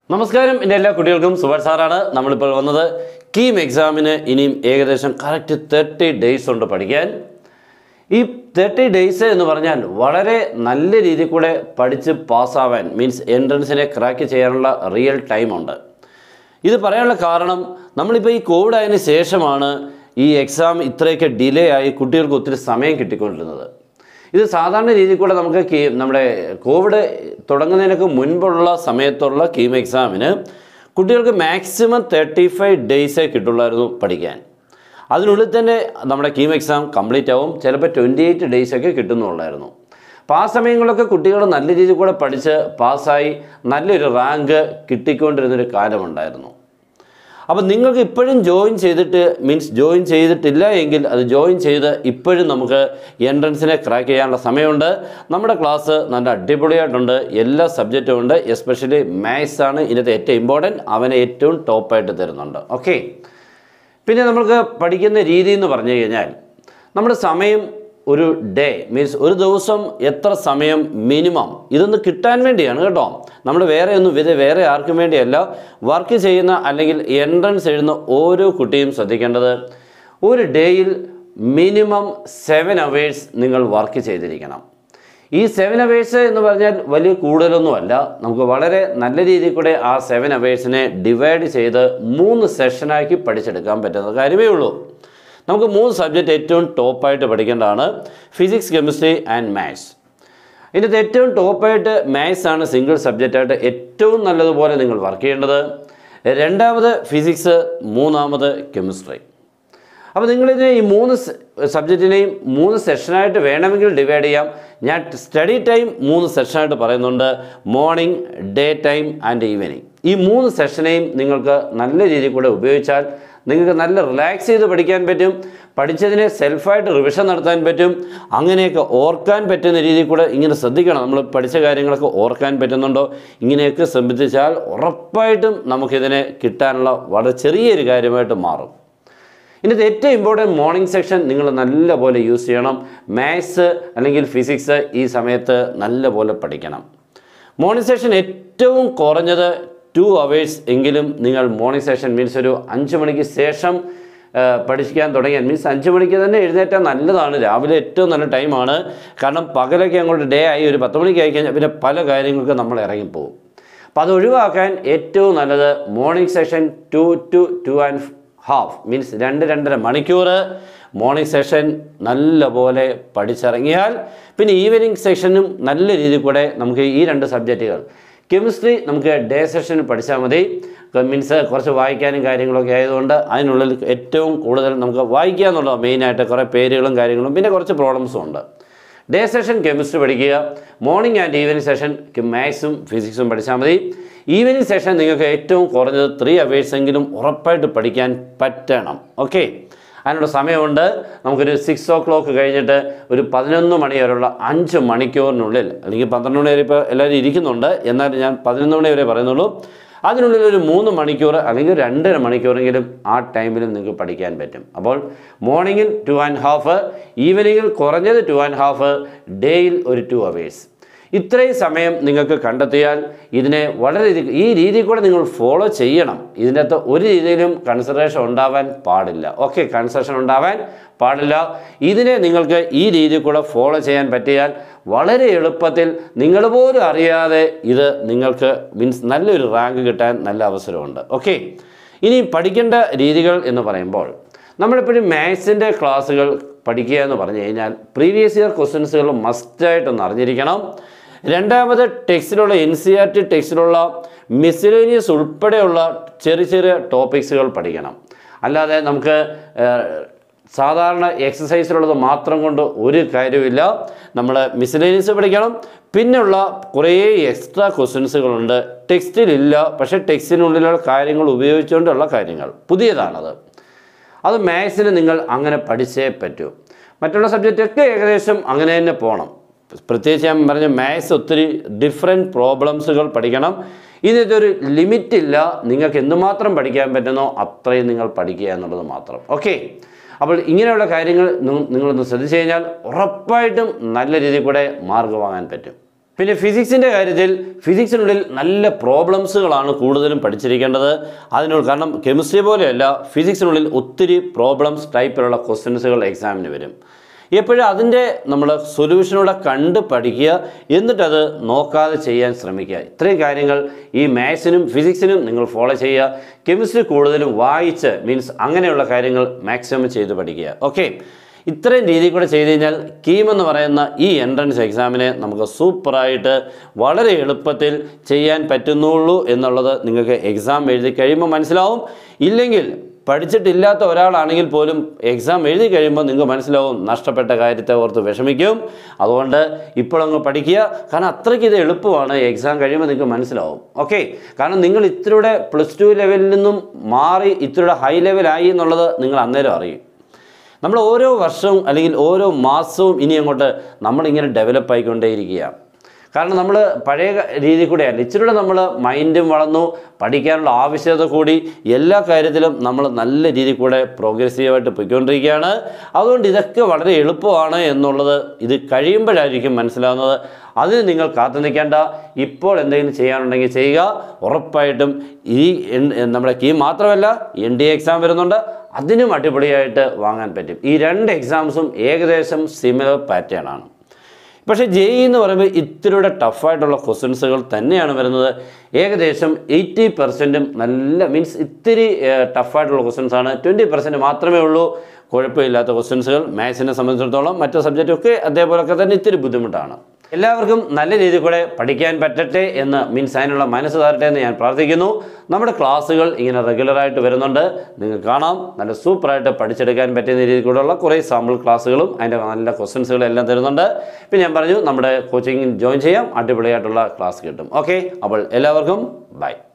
നമസ്കാരം എൻ്റെ എല്ലാ കുട്ടികൾക്കും സുഭാഷ് സാറാണ് നമ്മളിപ്പോൾ വന്നത് കീം എക്സാമിന് ഇനിയും ഏകദേശം കറക്റ്റ് തേർട്ടി ഡേയ്സ് ഉണ്ട് പഠിക്കാൻ ഈ തേർട്ടി ഡേയ്സ് എന്ന് പറഞ്ഞാൽ വളരെ നല്ല രീതിയിൽ കൂടെ പഠിച്ച് പാസ്സാവാൻ മീൻസ് എൻട്രൻസിനെ ക്രാക്ക് ചെയ്യാനുള്ള റിയൽ ടൈമുണ്ട് ഇത് പറയാനുള്ള കാരണം നമ്മളിപ്പോൾ ഈ കോവിഡ് ആയതിനു ശേഷമാണ് ഈ എക്സാം ഇത്രയൊക്കെ ഡിലേ ആയി കുട്ടികൾക്ക് ഒത്തിരി സമയം കിട്ടിക്കൊണ്ടിരുന്നത് ഇത് സാധാരണ രീതിയിൽ കൂടെ നമുക്ക് കീ നമ്മുടെ കോവിഡ് തുടങ്ങുന്നതിനൊക്കെ മുൻപുള്ള സമയത്തുള്ള കീം എക്സാമിന് കുട്ടികൾക്ക് മാക്സിമം തേർട്ടി ഫൈവ് ഡേയ്സേ കിട്ടുള്ളായിരുന്നു പഠിക്കാൻ അതിനുള്ളിൽ തന്നെ നമ്മുടെ കീം എക്സാം കംപ്ലീറ്റ് ആവും ചിലപ്പോൾ ട്വൻറ്റി എയ്റ്റ് ഡേയ്സൊക്കെ കിട്ടുന്നുള്ളായിരുന്നു അപ്പോൾ ആ സമയങ്ങളിലൊക്കെ കുട്ടികൾ നല്ല രീതിയിൽ കൂടെ പഠിച്ച് പാസ്സായി നല്ലൊരു റാങ്ക് കിട്ടിക്കൊണ്ടിരുന്നൊരു കാലമുണ്ടായിരുന്നു അപ്പോൾ നിങ്ങൾക്ക് ഇപ്പോഴും ജോയിൻ ചെയ്തിട്ട് മീൻസ് ജോയിൻ ചെയ്തിട്ടില്ല എങ്കിൽ അത് ജോയിൻ ചെയ്ത് ഇപ്പോഴും നമുക്ക് എൻട്രൻസിനെ ക്രാക്ക് ചെയ്യാനുള്ള സമയമുണ്ട് നമ്മുടെ ക്ലാസ് നല്ല അടിപൊളിയായിട്ടുണ്ട് എല്ലാ സബ്ജക്റ്റും ഉണ്ട് എസ്പെഷ്യലി മാത്സ് ആണ് ഇതിനകത്ത് ഏറ്റവും ഇമ്പോർട്ടൻറ്റ് അവനെ ഏറ്റവും ടോപ്പായിട്ട് തരുന്നുണ്ട് ഓക്കെ പിന്നെ നമുക്ക് പഠിക്കുന്ന രീതി എന്ന് പറഞ്ഞു കഴിഞ്ഞാൽ നമ്മുടെ സമയം ഒരു ഡേ മീൻസ് ഒരു ദിവസം എത്ര സമയം മിനിമം ഇതൊന്ന് കിട്ടാൻ വേണ്ടിയാണ് കേട്ടോ നമ്മൾ വേറെ ഒന്നും ഇത് വേറെ ആർക്കും വേണ്ടിയല്ല വർക്ക് ചെയ്യുന്ന അല്ലെങ്കിൽ എൻട്രൻസ് എഴുതുന്ന ഓരോ കുട്ടിയും ശ്രദ്ധിക്കേണ്ടത് ഒരു ഡേയിൽ മിനിമം സെവൻ അവേഴ്സ് നിങ്ങൾ വർക്ക് ചെയ്തിരിക്കണം ഈ സെവൻ അവേഴ്സ് എന്ന് പറഞ്ഞാൽ വലിയ കൂടുതലൊന്നുമല്ല നമുക്ക് വളരെ നല്ല രീതിയിൽ കൂടെ ആ സെവൻ അവേഴ്സിനെ ഡിവൈഡ് ചെയ്ത് മൂന്ന് സെഷനാക്കി പഠിച്ചെടുക്കാൻ പറ്റുന്ന കാര്യമേ ഉള്ളൂ നമുക്ക് മൂന്ന് സബ്ജക്റ്റ് ഏറ്റവും ടോപ്പായിട്ട് പഠിക്കേണ്ടതാണ് ഫിസിക്സ് കെമിസ്ട്രി ആൻഡ് മാത്സ് ഇതിനകത്ത് ഏറ്റവും ടോപ്പായിട്ട് മാത്സ് ആണ് സിംഗിൾ സബ്ജക്റ്റായിട്ട് ഏറ്റവും നല്ലതുപോലെ നിങ്ങൾ വർക്ക് ചെയ്യേണ്ടത് രണ്ടാമത് ഫിസിക്സ് മൂന്നാമത് കെമിസ്ട്രി അപ്പോൾ നിങ്ങളിതിനെ ഈ മൂന്ന് സബ്ജക്റ്റിനെയും മൂന്ന് സെഷനായിട്ട് വേണമെങ്കിൽ ഡിവൈഡ് ചെയ്യാം ഞാൻ സ്റ്റഡി ടൈം മൂന്ന് സെഷനായിട്ട് പറയുന്നുണ്ട് morning day time and evening ഈ മൂന്ന് സെഷനെയും നിങ്ങൾക്ക് നല്ല രീതിയിൽ കൂടെ ഉപയോഗിച്ചാൽ നിങ്ങൾക്ക് നല്ല റിലാക്സ് ചെയ്ത് പഠിക്കാൻ പറ്റും പഠിച്ചതിനെ സെൽഫായിട്ട് റിവിഷൻ നടത്താൻ പറ്റും അങ്ങനെയൊക്കെ ഓർക്കാൻ പറ്റുന്ന രീതിയിൽ കൂടെ ഇങ്ങനെ ശ്രദ്ധിക്കണം നമ്മൾ പഠിച്ച കാര്യങ്ങളൊക്കെ ഓർക്കാൻ പറ്റുന്നുണ്ടോ ഇങ്ങനെയൊക്കെ ശ്രദ്ധിച്ചാൽ ഉറപ്പായിട്ടും നമുക്കിതിനെ കിട്ടാനുള്ള വളരെ ചെറിയൊരു കാര്യമായിട്ട് മാറും ഇതിൻ്റെ ഏറ്റവും ഇമ്പോർട്ടൻറ്റ് മോർണിംഗ് സെക്ഷൻ നിങ്ങൾ നല്ലപോലെ യൂസ് ചെയ്യണം മാത്സ് അല്ലെങ്കിൽ ഫിസിക്സ് ഈ സമയത്ത് നല്ലപോലെ പഠിക്കണം മോർണിംഗ് സെഷൻ ഏറ്റവും കുറഞ്ഞത് ടു അവേഴ്സ് എങ്കിലും നിങ്ങൾ മോർണിംഗ് സെഷൻ മീൻസ് ഒരു അഞ്ച് മണിക്ക് ശേഷം ആ, പഠിക്കാൻ തുടങ്ങിയാൽ മീൻസ് അഞ്ച് മണിക്ക് തന്നെ എഴുന്നേറ്റാൽ നല്ലതാണ് രാവിലെ ഏറ്റവും നല്ല ടൈമാണ് കാരണം പകലൊക്കെ അങ്ങോട്ട് ഡേ ആയി ഒരു പത്ത് മണിക്ക് ആയി കഴിഞ്ഞാൽ പിന്നെ പല കാര്യങ്ങൾക്കും നമ്മൾ ഇറങ്ങിപ്പോകും അപ്പോൾ അത് ഒഴിവാക്കാൻ ഏറ്റവും നല്ലത് morning session two to two and half means രണ്ട് രണ്ടര മണിക്കൂർ മോർണിംഗ് സെഷൻ നല്ലപോലെ പഠിച്ചിറങ്ങിയാൽ പിന്നെ ഈവനിങ് സെഷനും നല്ല രീതിയിൽ കൂടെ നമുക്ക് ഈ രണ്ട് സബ്ജക്റ്റുകൾ കെമിസ്ട്രി നമുക്ക് ഡേ സെഷനിൽ പഠിച്ചാൽ മതി മീൻസ് കുറച്ച് വായിക്കാനും കാര്യങ്ങളൊക്കെ ആയതുകൊണ്ട് അതിനുള്ളിൽ ഏറ്റവും കൂടുതൽ നമുക്ക് വായിക്കുക എന്നുള്ളത് മെയിനായിട്ട് കുറേ പേരുകളും കാര്യങ്ങളും പിന്നെ കുറച്ച് പ്രോബ്ലംസും ഉണ്ട് ഡേ സെഷൻ കെമിസ്ട്രി പഠിക്കുക മോർണിംഗ് ആൻഡ് ഈവനിങ് സെഷൻ മാത്സും ഫിസിക്സും പഠിച്ചാൽ മതി ഈവനിങ് സെഷൻ നിങ്ങൾക്ക് ഏറ്റവും കുറഞ്ഞത് ത്രീ അവേഴ്സ് എങ്കിലും ഉറപ്പായിട്ട് പഠിക്കാൻ പറ്റണം ഓക്കെ അതിനുള്ള സമയമുണ്ട് നമുക്കൊരു സിക്സ് ഓ ക്ലോക്ക് കഴിഞ്ഞിട്ട് ഒരു പതിനൊന്ന് മണി വരെയുള്ള അഞ്ച് മണിക്കൂറിനുള്ളിൽ അല്ലെങ്കിൽ പന്ത്രണ്ട് മണി വരെ ഇപ്പോൾ എല്ലാവരും ഇരിക്കുന്നുണ്ട് എന്നാൽ ഞാൻ പതിനൊന്ന് മണി വരെ പറയുന്നുള്ളൂ അതിനുള്ളിൽ ഒരു മൂന്ന് മണിക്കൂർ അല്ലെങ്കിൽ രണ്ടര മണിക്കൂറെങ്കിലും ആ ടൈമിലും നിങ്ങൾക്ക് പഠിക്കാൻ പറ്റും അപ്പോൾ മോർണിംഗിൽ ടു ആൻഡ് ഹാഫ് ഈവനിങ്ങിൽ കുറഞ്ഞത് ടു ആൻഡ് ഹാഫ് ഡേയിൽ ഒരു ടു അവേഴ്സ് ഇത്രയും സമയം നിങ്ങൾക്ക് കണ്ടെത്തിയാൽ ഇതിനെ വളരെ രീതി ഈ രീതിയിൽ കൂടെ നിങ്ങൾ ഫോളോ ചെയ്യണം ഇതിൻ്റെ അകത്ത് ഒരു രീതിയിലും കൺസിഡറേഷൻ ഉണ്ടാവാൻ പാടില്ല ഓക്കെ കൺസെഷൻ ഉണ്ടാവാൻ പാടില്ല ഇതിനെ നിങ്ങൾക്ക് ഈ രീതിയിൽ കൂടെ ഫോളോ ചെയ്യാൻ പറ്റിയാൽ വളരെ എളുപ്പത്തിൽ നിങ്ങൾ പോലും അറിയാതെ ഇത് നിങ്ങൾക്ക് മീൻസ് നല്ലൊരു റാങ്ക് കിട്ടാൻ നല്ല അവസരമുണ്ട് ഓക്കെ ഇനി പഠിക്കേണ്ട രീതികൾ എന്ന് പറയുമ്പോൾ നമ്മളെപ്പോഴും മാത്സിൻ്റെ ക്ലാസ്സുകൾ പഠിക്കുക എന്ന് പറഞ്ഞു കഴിഞ്ഞാൽ പ്രീവിയസ് ഇയർ ക്വസ്റ്റ്യൻസുകൾ മസ്റ്റായിട്ടൊന്ന് അറിഞ്ഞിരിക്കണം രണ്ടാമത് ടെക്സ്റ്റിലുള്ള എൻ സി ആർ ടി ടെക്സ്റ്റിലുള്ള മിസ്ലേനിയസ് ഉൾപ്പെടെയുള്ള ചെറിയ ചെറിയ ടോപ്പിക്സുകൾ പഠിക്കണം അല്ലാതെ നമുക്ക് ഏഹ്, സാധാരണ എക്സസൈസിലുള്ളത് മാത്രം കൊണ്ട് ഒരു കാര്യമില്ല നമ്മൾ മിസ്ലേനിയസ് പഠിക്കണം പിന്നെയുള്ള കുറേ എക്സ്ട്രാ ക്വസ്റ്റ്യൻസുകളുണ്ട് ടെക്സ്റ്റിലില്ല പക്ഷേ ടെക്സ്റ്റിനുള്ളിലുള്ള കാര്യങ്ങൾ ഉപയോഗിച്ചുകൊണ്ടുള്ള കാര്യങ്ങൾ പുതിയതാണത് അത് മാത്സിന് നിങ്ങൾ അങ്ങനെ പഠിച്ചേ പറ്റൂ മറ്റുള്ള സബ്ജക്റ്റൊക്കെ ഏകദേശം അങ്ങനെ തന്നെ പോകണം പ്രത്യേകിച്ച് ഞാൻ പറഞ്ഞ മാത്സ് ഒത്തിരി ഡിഫറെൻറ്റ് പ്രോബ്ലംസുകൾ പഠിക്കണം ഇതിനൊരു ലിമിറ്റ് ഇല്ല നിങ്ങൾക്ക് എന്തുമാത്രം പഠിക്കാൻ പറ്റുന്നോ അത്രയും നിങ്ങൾ പഠിക്കുക എന്നുള്ളത് മാത്രം ഓക്കെ അപ്പോൾ ഇങ്ങനെയുള്ള കാര്യങ്ങൾ നി- നിങ്ങളൊന്ന് ശ്രദ്ധിച്ചു കഴിഞ്ഞാൽ ഉറപ്പായിട്ടും നല്ല രീതിയിൽ കൂടെ മാർക്ക് വാങ്ങാൻ പറ്റും പിന്നെ ഫിസിക്സിൻ്റെ കാര്യത്തിൽ ഫിസിക്സിനുള്ളിൽ നല്ല പ്രോബ്ലംസുകളാണ് കൂടുതലും പഠിച്ചിരിക്കേണ്ടത് അതിനുള്ള കാരണം കെമിസ്ട്രി പോലെയല്ല ഫിസിക്സിനുള്ളിൽ ഒത്തിരി പ്രോബ്ലംസ് ടൈപ്പിലുള്ള ക്വസ്റ്റ്യൻസുകൾ എക്സാമിന് വരും എപ്പോഴും അതിൻ്റെ നമ്മൾ സൊല്യൂഷനൂടെ കണ്ട് പഠിക്കുക എന്നിട്ടത് നോക്കാതെ ചെയ്യാൻ ശ്രമിക്കുക ഇത്രയും കാര്യങ്ങൾ ഈ മാത്സിനും ഫിസിക്സിനും നിങ്ങൾ ഫോളോ ചെയ്യുക കെമിസ്ട്രി കൂടുതലും വായിച്ച് മീൻസ് അങ്ങനെയുള്ള കാര്യങ്ങൾ മാക്സിമം ചെയ്ത് പഠിക്കുക ഓക്കെ ഇത്രയും രീതിയിൽ കൂടെ ചെയ്ത് കഴിഞ്ഞാൽ കീം എന്ന് പറയുന്ന ഈ എൻട്രൻസ് എക്സാമിനെ നമുക്ക് സൂപ്പറായിട്ട് വളരെ എളുപ്പത്തിൽ ചെയ്യാൻ പറ്റുന്നുള്ളൂ എന്നുള്ളത് നിങ്ങൾക്ക് എക്സാം എഴുതി കഴിയുമ്പോൾ മനസ്സിലാവും ഇല്ലെങ്കിൽ പഠിച്ചിട്ടില്ലാത്ത ഒരാളാണെങ്കിൽ പോലും എക്സാം എഴുതി കഴിയുമ്പോൾ നിങ്ങൾക്ക് മനസ്സിലാവും നഷ്ടപ്പെട്ട കാര്യത്തെ ഓർത്ത് വിഷമിക്കും അതുകൊണ്ട് ഇപ്പോഴങ്ങ് പഠിക്കുക കാരണം അത്രയ്ക്ക് ഇത് എളുപ്പമാണ് എക്സാം കഴിയുമ്പോൾ നിങ്ങൾക്ക് മനസ്സിലാവും ഓക്കെ കാരണം നിങ്ങൾ ഇത്തിരിയുടെ പ്ലസ് ടു ലെവലിൽ നിന്നും മാറി ഇത്തിരിയുടെ ഹൈ ലെവലായി എന്നുള്ളത് നിങ്ങൾ അന്നേരം അറിയും നമ്മൾ ഓരോ വർഷവും അല്ലെങ്കിൽ ഓരോ മാസവും ഇനി അങ്ങോട്ട് നമ്മളിങ്ങനെ ഡെവലപ്പ് ആയിക്കൊണ്ടേയിരിക്കുകയാണ് കാരണം നമ്മൾ പഴയ രീതി കൂടെയല്ല ഇച്ചിരൂടെ നമ്മൾ മൈൻഡും വളർന്നു പഠിക്കാനുള്ള ആവശ്യകത കൂടി എല്ലാ കാര്യത്തിലും നമ്മൾ നല്ല രീതിയിൽ കൂടെ പ്രോഗ്രസീവായിട്ട് പോയിക്കൊണ്ടിരിക്കുകയാണ് അതുകൊണ്ട് ഇതൊക്കെ വളരെ എളുപ്പമാണ് എന്നുള്ളത് ഇത് കഴിയുമ്പോഴായിരിക്കും മനസ്സിലാവുന്നത് അതിന് നിങ്ങൾ കാത്തു നിൽക്കേണ്ട ഇപ്പോൾ എന്തെങ്കിലും ചെയ്യാനുണ്ടെങ്കിൽ ചെയ്യുക ഉറപ്പായിട്ടും ഈ എൻ- നമ്മുടെ കീ മാത്രമല്ല എൻ ഡി എക്സാം വരുന്നുണ്ട് അതിനും അടിപൊളിയായിട്ട് വാങ്ങാൻ പറ്റും ഈ രണ്ട് എക്സാംസും ഏകദേശം സിമിലർ പാറ്റേൺ ആണ് പക്ഷേ ജെ ഇ എന്ന് പറയുമ്പോൾ ഇത്തിരിയുടെ ടഫായിട്ടുള്ള ക്വസ്റ്റ്യൻസുകൾ തന്നെയാണ് വരുന്നത് ഏകദേശം എയ്റ്റി പെർസെൻറ്റും നല്ല മീൻസ് ഇത്തിരി ടഫായിട്ടുള്ള ക്വസ്റ്റ്യൻസ് ആണ് ട്വൻറ്റി പെർസെൻറ്റ് മാത്രമേ ഉള്ളൂ കുഴപ്പമില്ലാത്ത ക്വസ്റ്റ്യൻസുകൾ മാത്സിനെ സംബന്ധിച്ചിടത്തോളം മറ്റു സബ്ജക്റ്റൊക്കെ അതേപോലൊക്കെ തന്നെ ഇത്തിരി ബുദ്ധിമുട്ടാണ് എല്ലാവർക്കും നല്ല രീതിയിൽ കൂടെ പഠിക്കാൻ പറ്റട്ടെ എന്ന് മീൻസ് അതിനുള്ള മനസ്സ് തരട്ടെ എന്ന് ഞാൻ പ്രാർത്ഥിക്കുന്നു നമ്മുടെ ക്ലാസ്സുകൾ ഇങ്ങനെ റെഗുലറായിട്ട് വരുന്നുണ്ട് നിങ്ങൾക്ക് കാണാം നല്ല സൂപ്പറായിട്ട് പഠിച്ചെടുക്കാൻ പറ്റുന്ന രീതിയിൽ കൂടെയുള്ള കുറേ സാമ്പിൾ ക്ലാസ്സുകളും അതിൻ്റെ നല്ല ക്വസ്റ്റ്യൻസുകളും എല്ലാം തരുന്നുണ്ട് പിന്നെ ഞാൻ പറഞ്ഞു നമ്മുടെ കോച്ചിങ് ജോയിൻ ചെയ്യാം അടിപൊളിയായിട്ടുള്ള ക്ലാസ് കിട്ടും ഓക്കെ അപ്പോൾ എല്ലാവർക്കും ബൈ